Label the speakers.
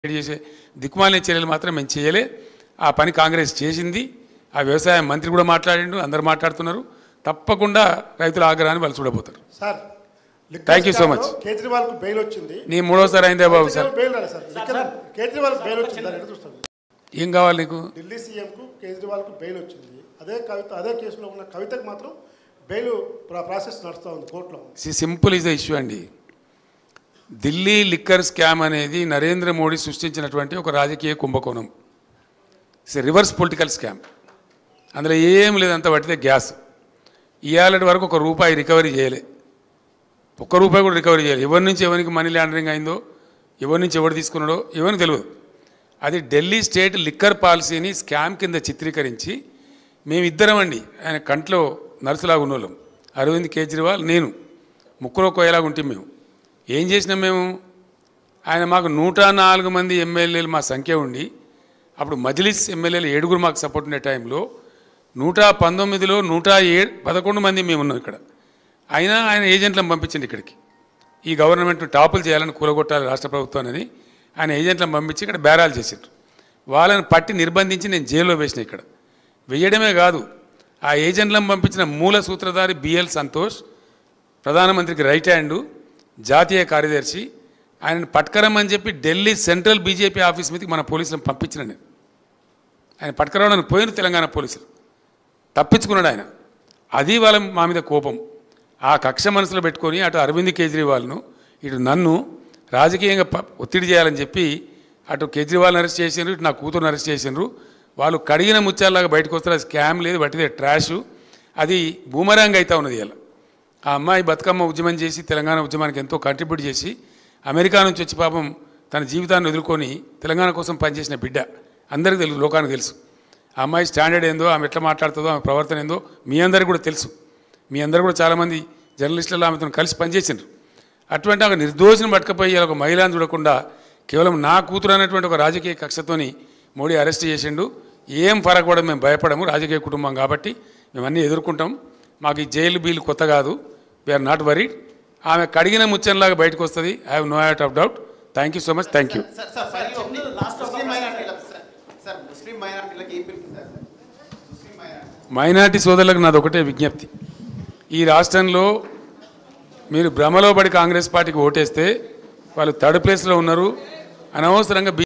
Speaker 1: చేసే దిక్కుమాలిన చర్యలు మాత్రం మేము చేయలే ఆ పని కాంగ్రెస్ చేసింది ఆ వ్యవసాయ మంత్రి కూడా మాట్లాడిండు అందరు మాట్లాడుతున్నారు తప్పకుండా రైతుల ఆగ్రహాన్ని వాళ్ళు చూడబోతారు
Speaker 2: sir liquor
Speaker 1: Thank you so
Speaker 2: స్కామ్లో
Speaker 1: much.
Speaker 2: కేజ్రీవాల్ కు బెయిల్ వచ్చింది
Speaker 1: నీ మూడోసారి అయిందే బాబు సార్
Speaker 2: కేజ్రీవాల్ బెయిల్ రాలేదు సార్ లిక్కర్ కేజ్రీవాల్ బెయిల్ వచ్చింది దాన్ని ఎట్లా చూస్తాం
Speaker 1: ఏం కావాలి నీకు
Speaker 2: ఢిల్లీ సీఎం కు కేజ్రీవాల్ కు బెయిల్ వచ్చింది అదే కవిత అదే కేసులో ఉన్న కవితకు మాత్రం బెయిల్ ప్రా- ప్రాసెస్ నడుస్తూ ఉంది కోర్టులో
Speaker 1: సింపుల్ ఇస్ ద ఇష్యూ అండి ఢిల్లీ లిక్కర్ స్కామ్ అనేది నరేంద్ర మోడీ సృష్టించినటువంటి ఒక రాజకీయ కుంభకోణం ఇట్స్ రివర్స్ పొలిటికల్ స్కామ్ అందులో ఏం లేదంత పట్టితే గ్యాస్ ఇవాళటి వరకు ఒక రూపాయి రికవరీ చేయలే ఒక్క రూపాయి కూడా రికవరీ చేయాలి ఎవరి నుంచి ఎవరికి మనీ లాండరింగ్ అయిందో ఎవరి నుంచి ఎవరు తీసుకున్నాడో ఎవరికి తెలియదు అది ఢిల్లీ స్టేట్ లిక్కర్ పాలసీని స్కామ్ కింద చిత్రీకరించి మేమిద్దరం అండి ఆయన కంట్లో నర్సులాగా ఉన్నోళ్ళం అరవింద్ కేజ్రీవాల్ నేను ముక్కులో కోయలాగా ఉంటే మేము ఏం చేసినాం మేము ఆయన మాకు నూట నాలుగు మంది ఎమ్మెల్యేలు మా సంఖ్య ఉండి అప్పుడు మజ్లిస్ ఎమ్మెల్యేలు ఏడుగురు మాకు సపోర్ట్ ఉండే టైంలో నూట పంతొమ్మిదిలో నూట ఏ పదకొండు మంది మేము ఉన్నాం ఇక్కడ అయినా ఆయన ఏజెంట్లను పంపించండి ఇక్కడికి ఈ గవర్నమెంట్ టాపులు చేయాలని కూలగొట్టాలి రాష్ట్ర ప్రభుత్వాన్ని ఆయన ఏజెంట్లను పంపించి ఇక్కడ బేరాలు చేసిండ్రు వాళ్ళని పట్టి నిర్బంధించి నేను జైల్లో వేసిన ఇక్కడ వేయడమే కాదు ఆ ఏజెంట్లను పంపించిన మూల సూత్రధారి బిఎల్ సంతోష్ ప్రధానమంత్రికి రైట్ హ్యాండు జాతీయ కార్యదర్శి ఆయనను పట్టుకరమ్మని చెప్పి ఢిల్లీ సెంట్రల్ బీజేపీ ఆఫీస్ మీదకి మన పోలీసులను పంపించిన నేను ఆయన పట్టుకురావడానికి పోయిన తెలంగాణ పోలీసులు తప్పించుకున్నాడు ఆయన అది వాళ్ళ మా మీద కోపం ఆ కక్ష మనసులో పెట్టుకొని అటు అరవింద్ కేజ్రీవాల్ను ఇటు నన్ను రాజకీయంగా ప- ఒత్తిడి చేయాలని చెప్పి అటు కేజ్రీవాల్ని అరెస్ట్ చేసిండ్రు ఇటు నా కూతురుని అరెస్ట్ చేసిండ్రు వాళ్ళు కడిగిన ముత్యాలలాగా బయటకు వస్తారు అది స్కామ్ లేదు బట్టిదే ట్రాష్ అది బూమరాంగ్ అవుతా ఉన్నది ఇలా ఆ అమ్మాయి బతుకమ్మ ఉద్యమం చేసి తెలంగాణ ఉద్యమానికి ఎంతో కంట్రిబ్యూట్ చేసి అమెరికా నుంచి వచ్చి పాపం తన జీవితాన్ని వదులుకొని తెలంగాణ కోసం పనిచేసిన బిడ్డ అందరికీ తెలుసు లోకానికి తెలుసు ఆ అమ్మాయి స్టాండర్డ్ ఏందో ఆమె ఎట్లా మాట్లాడుతుందో ఆమె ప్రవర్తన ఏందో మీ అందరికీ కూడా తెలుసు మీ అందరు కూడా చాలామంది జర్నలిస్టులు ఆమెతో కలిసి పనిచేసిండ్రు అటువంటి ఒక నిర్దోషిని పట్టుకపోయి ఇలా ఒక మహిళను చూడకుండా కేవలం నా కూతురు అనేటువంటి ఒక రాజకీయ కక్షతోని మోడీ అరెస్ట్ చేసిండు ఏం ఫరక్ పడదు మేము భయపడము రాజకీయ కుటుంబం కాబట్టి మేము అన్నీ ఎదుర్కొంటాం మాకు ఈ జైలు బీల్ కొత్త కాదు వీఆర్ నాట్ వరీడ్ ఆమె కడిగిన ముచ్చంలాగా బయటకు వస్తుంది I have no out of doubt thank you so much thank you
Speaker 3: sir sir final Muslim మైనార్టీలకు సార్ సార్ ముస్లిం మైనార్టీలకు ఏం పిలుపు సార్ ముస్లిం మైనార్టీ
Speaker 1: మైనార్టీ సోదరులకు నాది ఒకటే విజ్ఞప్తి ఈ రాష్ట్రంలో మీరు భ్రమలో పడి కాంగ్రెస్ పార్టీకి ఓటేస్తే వాళ్ళు థర్డ్ ప్లేస్లో ఉన్నారు అనవసరంగా బీ